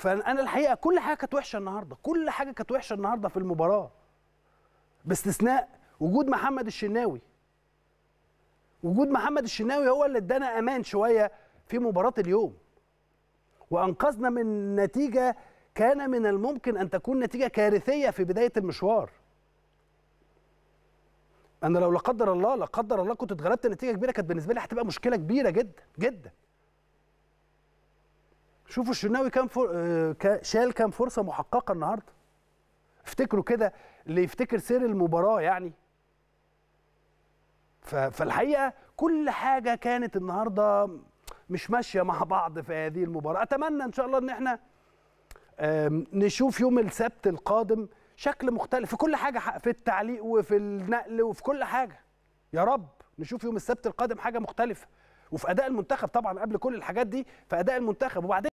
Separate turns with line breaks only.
فانا الحقيقه كل حاجه كانت وحشه النهارده كل حاجه كانت وحشه النهارده في المباراه باستثناء وجود محمد الشناوي وجود محمد الشناوي هو اللي ادانا امان شويه في مباراه اليوم وانقذنا من نتيجه كان من الممكن ان تكون نتيجه كارثيه في بدايه المشوار انا لو لا قدر الله لا قدر الله كنت اتغلبت نتيجه كبيره كانت بالنسبه لي هتبقى مشكله كبيره جدا جدا شوفوا الشناوي كان فر... آه، كا- شال كام فرصه محققه النهارده افتكروا كده اللي يفتكر سير المباراه يعني ف... فالحقيقه كل حاجه كانت النهارده مش ماشيه مع بعض في هذه المباراه اتمنى ان شاء الله ان احنا آم، نشوف يوم السبت القادم شكل مختلف في كل حاجه ح- في التعليق وفي النقل وفي كل حاجه يا رب نشوف يوم السبت القادم حاجه مختلفه وفي اداء المنتخب طبعا قبل كل الحاجات دي في اداء المنتخب وبعدين